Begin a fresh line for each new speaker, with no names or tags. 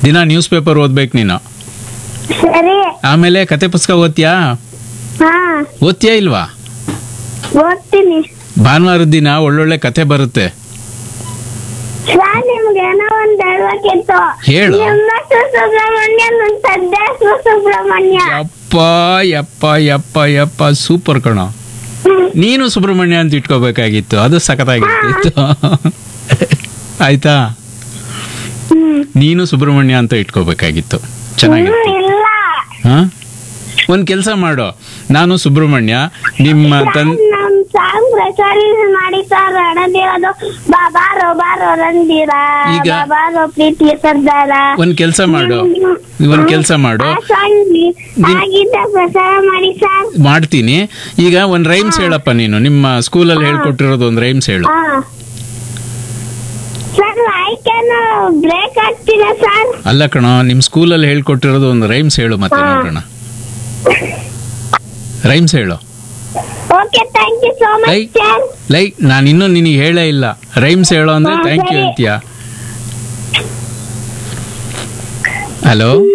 ದಿನ news paper ಓದ್ಬೇಕು ನೀನು
ಸರಿ
ಆಮೇಲೆ ಕತೆ ಪುಸ್ತಕ ಓದ್ತೀಯಾ
ಹಾ
ಓದ್ತೀಯಾ ಇಲ್ವಾ
ಓದ್ತೀನಿ
ಭಾನುವಾರದ ದಿನ ಒಳ್ಳೊಳ್ಳೆ ಕತೆ ಬರುತ್ತೆ
ಸರ್ ನಿಮ್ಗೆ ಏನೋ ಒಂದ್ ಹೇಳ್ಬೇಕಿತ್ತು
ಹೇಳು.
ನಿಮ್ಮ ಹೆಸ್ರು ಸುಬ್ರಹ್ಮಣ್ಯ ನನ್ನ ತಂದೆ ಹೆಸ್ರು ಸುಬ್ರಹ್ಮಣ್ಯ
ಯಪ್ಪ ಯಪ್ಪ ಯಪ್ಪ ಯಪ್ಪ ಸೂಪರ್ ಕಣ ನೀನು ಸುಬ್ರಹ್ಮಣ್ಯ ಅಂತ ಇಟ್ಕೋಬೇಕಾಗಿತ್ತು ಅದು ಸಖತ್ತಾಗಿತ್ತು ಆಯ್ತಾ
ಹ್ಮ್
ನೀನು ಸುಬ್ರಹ್ಮಣ್ಯ ಅಂತ ಇಟ್ಕೋಬೇಕಾಗಿತ್ತು ಚೆನ್ನಾಗಿತ್ತು
ಹ್ಮ್, ಇಲ್ಲ
ಹಾ ಒಂದು ಕೆಲಸ ಮಾಡು ನಾನು ಸುಬ್ರಹ್ಮಣ್ಯ ನಿಮ್ಮ ತನ್
ನಮ್ ಸಾಂಗ್ ಪ್ರಚಾರ ಮಾಡಿ ಸರ್ ರಣದಿರೋದು ಬಾಬಾರೋ ಬಾರೋ ರಂದಿರ
ಈಗ-
ಬಾಬಾರೋ ಪ್ರೀತಿ ಸರ್ದಾರ
ಒಂದು ಕೆಲಸ ಮಾಡು ಒಂದು ಕೆಲಸ ಮಾಡು
ಆ ಸಾಂಗ್
ನಿಮ್-
ಆಗಿದ್ದ ಪ್ರಚಾರ ಮಾಡಿ ಸರ್
ಮಾಡ್ತೀನಿ ಈಗ ಒಂದು ರೈಮ್ಸ್ ಹೇಳಪ್ಪ ನೀನು ನಿಮ್ಮ ಸ್ಕೂಲಲ್ಲಿ ಹೇಳ್ಕೊಟ್ಟಿರೋದು ಒಂದು ರೈಮ್ಸ್ ಹೇಳು
ಹಾ ಸರ್ ಆಯ್ಕೆನ ಬ್ರೇಕ್ ಆಗ್ತಿದೆ ಸರ್
ಅಲ್ಲ ಕಣ ನಿಮ್ಮ ಸ್ಕೂಲಲ್ಲಿ ಹೇಳ್ಕೊಟ್ಟಿರೋದು ಒಂದು ರೈಮ್ಸ್ ಹೇಳು ಮತ್ತೆ
ಹಾ.
ನೋಡೋಣ ರೈಮ್ಸ್ ಹೇಳು
ಓಕೆ ಥ್ಯಾಂಕ್ ಯು ಸೋ
ಲೈ
ಮಚ್ ಸರ್
ಲೈ ನಾನು ಇನ್ನೂ ನಿನಗೆ ಹೇಳೇ ಇಲ್ಲ ರೈಮ್ಸ್ ಹೇಳೋ ಅಂದ್ರೆ
ಹಾ,
ಥ್ಯಾಂಕ್ ಯು
ಸರಿ.
ಅಂತೀಯ ಹಲೋ